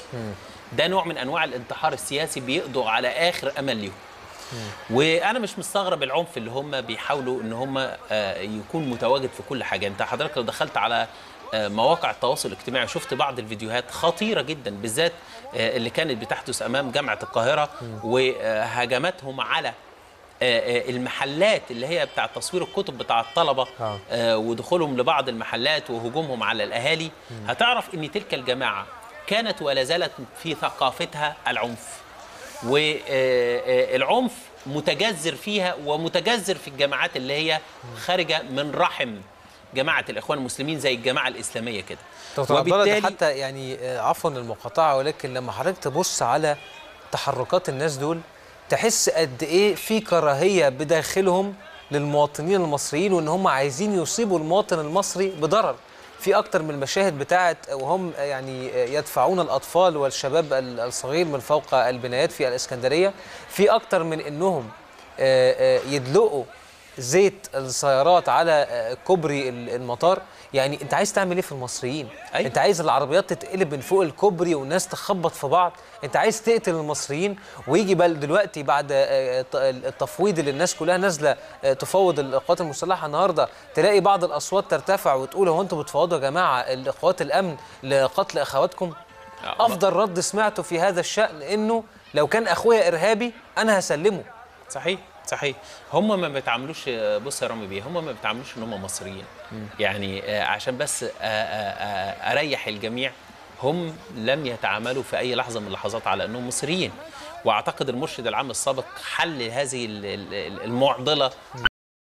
ده نوع من انواع الانتحار السياسي بيقضوا على اخر امل ليهم وانا مش مستغرب العنف اللي هم بيحاولوا ان هم آه، يكون متواجد في كل حاجه انت حضرتك لو دخلت على آه، مواقع التواصل الاجتماعي شفت بعض الفيديوهات خطيره جدا بالذات آه، اللي كانت بتحدث امام جامعه القاهره وهجماتهم على آه، آه، المحلات اللي هي بتاع تصوير الكتب بتاع الطلبه آه. آه، ودخولهم لبعض المحلات وهجومهم على الاهالي هتعرف ان تلك الجماعه كانت ولا زالت في ثقافتها العنف والعنف متجذر فيها ومتجذر في الجماعات اللي هي خارجه من رحم جماعه الاخوان المسلمين زي الجماعه الاسلاميه كده دكتور عبد الله ده حتى يعني آه، عفوا المقاطعه ولكن لما حضرتك تبص على تحركات الناس دول تحس قد ايه في كراهيه بداخلهم للمواطنين المصريين وان هم عايزين يصيبوا المواطن المصري بضرر في اكتر من المشاهد بتاعت وهم يعني يدفعون الاطفال والشباب الصغير من فوق البنايات في الاسكندريه في اكتر من انهم آه، آه، يدلقوا زيت السيارات على آه، كوبري ال- المطار يعني انت عايز تعمل ايه في المصريين أيوة. انت عايز العربيات تتقلب من فوق الكوبري والناس تخبط في بعض انت عايز تقتل المصريين ويجي بل دلوقتي بعد آه، الت- التفويض اللي الناس كلها نازله آه، تفوض القوات المسلحه النهارده تلاقي بعض الاصوات ترتفع وتقول هو انتوا بتفوضوا يا جماعه القوات الامن لقتل اخواتكم آه، افضل رد سمعته في هذا الشان انه لو كان اخويا ارهابي انا هسلمه صحيح صحيح هم ما بيتعاملوش بص يا رامي بيه هم ما بيتعاملوش ان هم مصريين يعني آه، عشان بس آه، آه، آه، اريح الجميع هم لم يتعاملوا في اي لحظه من اللحظات على انهم مصريين واعتقد المرشد العام السابق حل هذه ال- ال- المعضله